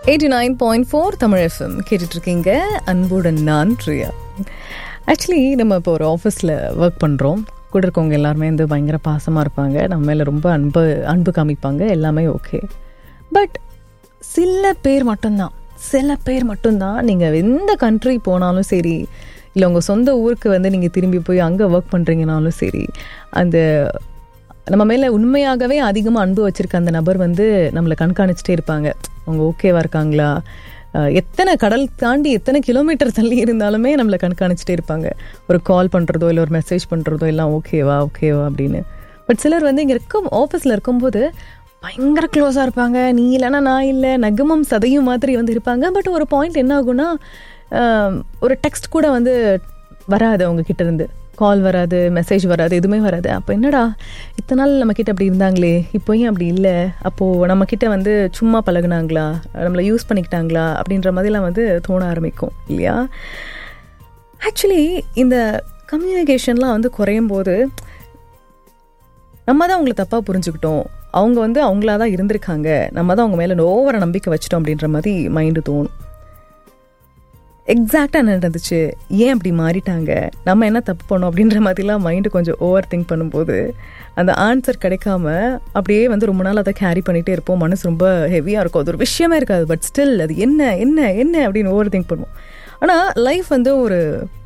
eighty nine point four Tamil FM கேட்டுட்ருக்கீங்க அன்புடன் நான் பிரியா ஆக்சுவலி நம்ம இப்போ ஒரு ஆஃபீஸில் ஒர்க் பண்ணுறோம் கூட இருக்கவங்க எல்லாருமே வந்து பயங்கர பாசமாக இருப்பாங்க நம்ம மேலே ரொம்ப அன்பு அன்பு காமிப்பாங்க எல்லாமே ஓகே பட் சில பேர் மட்டும்தான் சில பேர் மட்டும்தான் நீங்கள் எந்த கண்ட்ரி போனாலும் சரி இல்லை உங்கள் சொந்த ஊருக்கு வந்து நீங்கள் திரும்பி போய் அங்கே ஒர்க் பண்ணுறீங்கனாலும் சரி அந்த நம்ம மேலே உண்மையாகவே அதிகமாக அன்பு வச்சுருக்க அந்த நபர் வந்து நம்மளை கண்காணிச்சிட்டே இருப்பாங்க அவங்க ஓகேவா இருக்காங்களா அஹ் எத்தனை கடல் தாண்டி எத்தனை கிலோமீட்டர் தள்ளி இருந்தாலுமே நம்மளை கண்காணிச்சிட்டே இருப்பாங்க ஒரு கால் பண்ணுறதோ இல்லை ஒரு மெசேஜ் பண்ணுறதோ எல்லாம் ஓகேவா ஓகேவா அப்படின்னு பட் சிலர் வந்து இங்கே இருக்கும் ஆஃபீஸில் இருக்கும்போது பயங்கர க்ளோஸாக இருப்பாங்க நீ இல்லைன்னா நான் இல்லை நகமும் சதையும் மாதிரி வந்து இருப்பாங்க பட் ஒரு பாயிண்ட் என்ன ஆகும்னா அஹ் ஒரு டெக்ஸ்ட் கூட வந்து வராது அவங்க கிட்ட இருந்து கால் வராது மெசேஜ் வராது எதுவுமே வராது அப்போ என்னடா இத்தனை நாள் நம்ம கிட்ட அப்படி இருந்தாங்களே இப்போ ஏன் அப்படி இல்லை அப்போது நம்ம கிட்ட வந்து சும்மா பழகுனாங்களா நம்மளை யூஸ் பண்ணிக்கிட்டாங்களா அப்படின்ற மாதிரிலாம் வந்து தோண ஆரம்பிக்கும் இல்லையா ஆக்சுவலி இந்த கம்யூனிகேஷன்லாம் வந்து குறையும் போது நம்ம தான் அவங்களை தப்பாக புரிஞ்சுக்கிட்டோம் அவங்க வந்து அவங்களா தான் இருந்திருக்காங்க நம்ம தான் அவங்க மேலே ஓவர நம்பிக்கை வச்சிட்டோம் அப்படின்ற மாதிரி மைண்டு தோணும் எக்ஸாக்டாக என்ன நடந்துச்சு ஏன் அப்படி மாறிட்டாங்க நம்ம என்ன தப்பு பண்ணோம் அப்படின்ற மாதிரிலாம் மைண்டு கொஞ்சம் ஓவர் திங்க் பண்ணும்போது அந்த ஆன்சர் கிடைக்காம அப்படியே வந்து ரொம்ப நாள் அதை கேரி பண்ணிகிட்டே இருப்போம் மனசு ரொம்ப ஹெவியாக இருக்கும் அது ஒரு விஷயமே இருக்காது பட் ஸ்டில் அது என்ன என்ன என்ன அப்படின்னு ஓவர் திங்க் பண்ணுவோம் ஆனால் லைஃப் வந்து ஒரு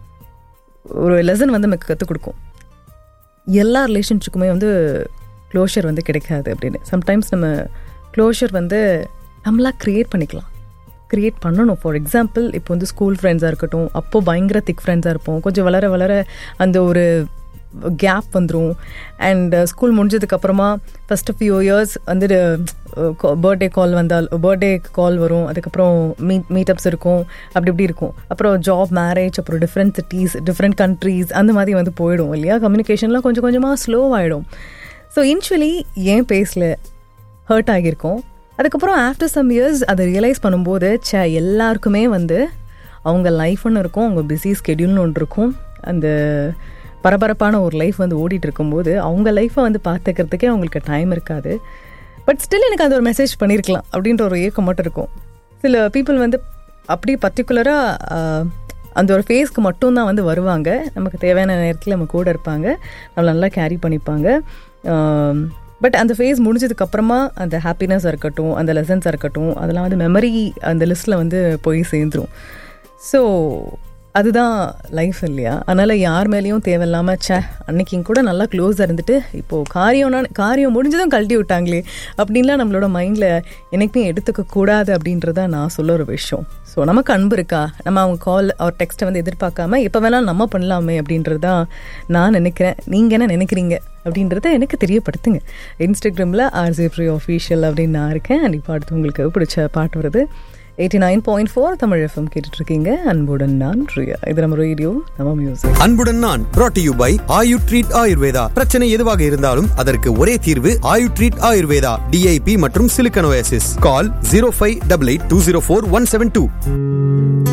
ஒரு லெசன் வந்து நமக்கு கற்றுக் கொடுக்கும் எல்லா ரிலேஷன்ஷிப்புக்குமே வந்து க்ளோஷர் வந்து கிடைக்காது அப்படின்னு சம்டைம்ஸ் நம்ம க்ளோஷர் வந்து நம்மளாக க்ரியேட் பண்ணிக்கலாம் க்ரியேட் பண்ணணும் ஃபார் எக்ஸாம்பிள் இப்போ வந்து ஸ்கூல் ஃப்ரெண்ட்ஸாக இருக்கட்டும் அப்போது பயங்கர திக் ஃப்ரெண்ட்ஸாக இருப்போம் கொஞ்சம் வளர வளர அந்த ஒரு கேப் வந்துடும் அண்ட் ஸ்கூல் முடிஞ்சதுக்கப்புறமா ஃபஸ்ட்டு ஃபியூ இயர்ஸ் வந்து பர்த்டே கால் வந்தால் பர்த்டே கால் வரும் அதுக்கப்புறம் மீட் மீட்டப்ஸ் இருக்கும் அப்படி இப்படி இருக்கும் அப்புறம் ஜாப் மேரேஜ் அப்புறம் டிஃப்ரெண்ட் சிட்டிஸ் டிஃப்ரெண்ட் கண்ட்ரீஸ் அந்த மாதிரி வந்து போயிடும் இல்லையா கம்யூனிகேஷன்லாம் கொஞ்சம் கொஞ்சமாக ஸ்லோ ஆகிடும் ஸோ இன்ச்சுவலி ஏன் பேசல ஹர்ட் ஆகியிருக்கோம் அதுக்கப்புறம் ஆஃப்டர் சம் இயர்ஸ் அதை ரியலைஸ் பண்ணும்போது சே எல்லாருக்குமே வந்து அவங்க லைஃப்னு இருக்கும் அவங்க பிஸி ஸ்கெடியூல்னு ஒன்று இருக்கும் அந்த பரபரப்பான ஒரு லைஃப் வந்து ஓடிட்டு இருக்கும்போது அவங்க லைஃப்பை வந்து பார்த்துக்கிறதுக்கே அவங்களுக்கு டைம் இருக்காது பட் ஸ்டில் எனக்கு அது ஒரு மெசேஜ் பண்ணியிருக்கலாம் அப்படின்ற ஒரு ஏக்கம் மட்டும் இருக்கும் சில பீப்புள் வந்து அப்படி பர்டிகுலராக அந்த ஒரு ஃபேஸ்க்கு மட்டும்தான் வந்து வருவாங்க நமக்கு தேவையான நேரத்தில் நம்ம கூட இருப்பாங்க நம்மளை நல்லா கேரி பண்ணிப்பாங்க பட் அந்த ஃபேஸ் முடிஞ்சதுக்கு அப்புறமா அந்த ஹாப்பினஸாக இருக்கட்டும் அந்த லெசன்ஸாக இருக்கட்டும் அதெல்லாம் வந்து மெமரி அந்த லிஸ்ட்டில் வந்து போய் சேர்ந்துரும் ஸோ அதுதான் லைஃப் இல்லையா அதனால் யார் மேலேயும் தேவையில்லாமல் சே அன்னைக்கு கூட நல்லா க்ளோஸாக இருந்துட்டு இப்போது காரியம்னா காரியம் முடிஞ்சதும் கழட்டி விட்டாங்களே அப்படின்லாம் நம்மளோட மைண்டில் எனக்குமே எடுத்துக்க கூடாது அப்படின்றத நான் சொல்ல ஒரு விஷயம் ஸோ நமக்கு அன்பு இருக்கா நம்ம அவங்க கால் அவர் டெக்ஸ்ட்டை வந்து எதிர்பார்க்காம எப்போ வேணாலும் நம்ம பண்ணலாமே அப்படின்றது தான் நான் நினைக்கிறேன் நீங்கள் என்ன நினைக்கிறீங்க அப்படின்றத எனக்கு தெரியப்படுத்துங்க இன்ஸ்டாகிராமில் ஆர்ஜே ஃப்ரீ ஆஃபீஷியல் அப்படின்னு நான் இருக்கேன் அண்ட் இப்போ அடுத்து உங்களுக்கு பிடிச்ச பாட்டு வருது eighty nine point four Tamil FM கேட்டுட்டு இருக்கீங்க அன்புடன் நான் ரியா இது நம்ம ரேடியோ நம்ம மியூசிக் அன்புடன் நான் brought to you by Ayu treat Ayurveda பிரச்சனை எதுவாக இருந்தாலும் அதற்கு ஒரே தீர்வு ஆயு ட்ரீட் ஆயுர்வேதா டிஐபி மற்றும் சிலிக்கனோசிஸ் call zero five double eight two zero four one seven two